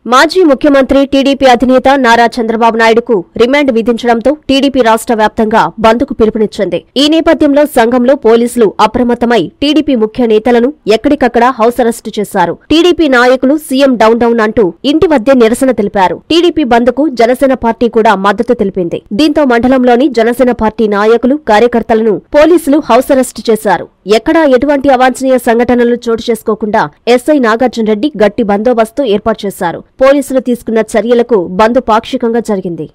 మాజీ ముఖ్యమంత్రి టీడీపీ అధినేత నారా చంద్రబాబు నాయుడుకు రిమాండ్ విధించడంతో టీడీపీ రాష్ట్ర వ్యాప్తంగా బంద్కు పిలుపునిచ్చింది ఈ నేపథ్యంలో సంఘంలో పోలీసులు అప్రమత్తమై టీడీపీ ముఖ్య నేతలను ఎక్కడికక్కడ హౌస్ అరెస్టు చేశారు టీడీపీ నాయకులు సీఎం డౌన్ డౌన్ అంటూ ఇంటి వద్దే నిరసన తెలిపారు టీడీపీ బంద్కు జనసేన పార్టీ కూడా మద్దతు తెలిపింది దీంతో మండలంలోని జనసేన పార్టీ నాయకులు కార్యకర్తలను పోలీసులు హౌస్ అరెస్టు చేశారు ఎక్కడా ఎటువంటి అవాంఛనీయ సంఘటనలు చోటు చేసుకోకుండా ఎస్ఐ నాగార్జున రెడ్డి గట్టి బందోబస్తు ఏర్పాటు చేశారు పోలీసులు తీసుకున్న చర్యలకు బంద్ పాక్షికంగా జరిగింది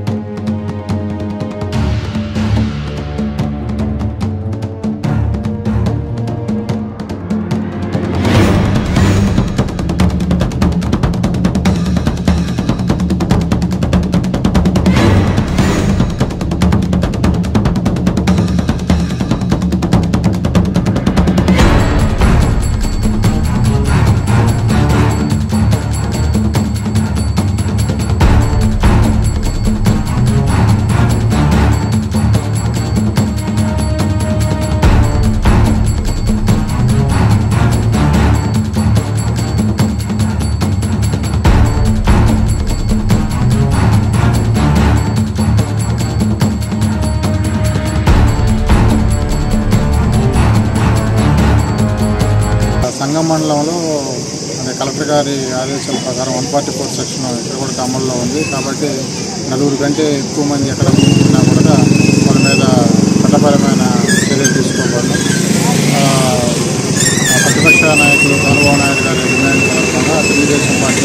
సంగం మండలంలో అంటే కలెక్టర్ గారి ఆదేశాల ప్రకారం వన్ ఫార్టీ ఫోర్ సెక్షన్ ఇక్కడ కూడా అమల్లో ఉంది కాబట్టి నలుగురు కంటే ఎక్కువ మంది ఎక్కడ ఉన్నా కూడా వాళ్ళ మీద చట్టపరమైన చర్యలు తీసుకోబడడం ఆ, ఆ ప్రతిపక్ష నాయకులు చంద్రబాబు నాయుడు గారి డిమాండ్ సందర్భంగా తెలుగుదేశం పార్టీ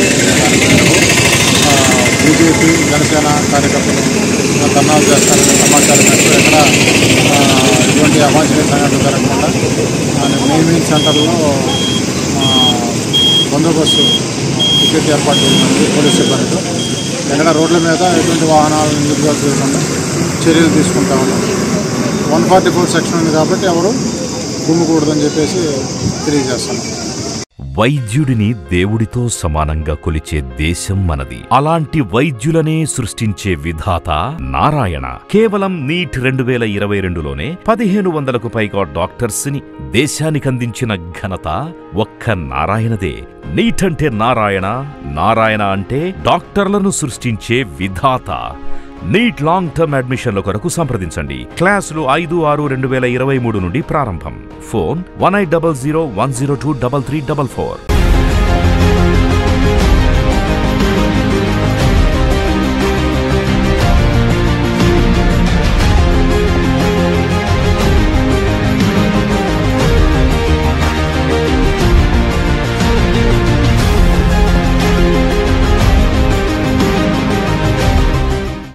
బీజేపీ జనసేన కార్యకర్తలు ధర్నాలు చేస్తారనే సమాచారం మేరకు ఎక్కడ ఆ, ఎటువంటి అవాంఛనీయ సంఘటన జరగకుండా నేమింగ్ సెంటర్లో ఆ, బందోబస్తు టికెట్ ఏర్పాటు చేసింది పోలీస్ సిబ్బందితో ఎక్కడ రోడ్ల మీద ఎటువంటి వాహనాలు నిలుపుదల చేయకుండా చర్యలు తీసుకుంటా ఉన్నాం వన్ ఫార్టీ ఫోర్ సెక్షన్ ఉంది కాబట్టి ఎవరు గుమ్మకూడదని చెప్పేసి తెలియజేస్తున్నాం వైద్యుడిని దేవుడితో సమానంగా కొలిచే దేశం మనది అలాంటి వైద్యులనే సృష్టించే విధాత నారాయణ కేవలం నీట్ రెండు వేల ఇరవై రెండులోనే పదిహేను వందలకు పైగా డాక్టర్స్ ని దేశానికందించిన ఘనత ఒక్క నారాయణదే నీట్ అంటే నారాయణ నారాయణ అంటే డాక్టర్లను సృష్టించే విధాత నీట్ లాంగ్ టర్మ్ అడ్మిషన్ల కొరకు సంప్రదించండి క్లాసులు ఐదు ఆరు రెండు వేల ఇరవై మూడు నుండి ప్రారంభం phone one eight double zero one zero two double three double four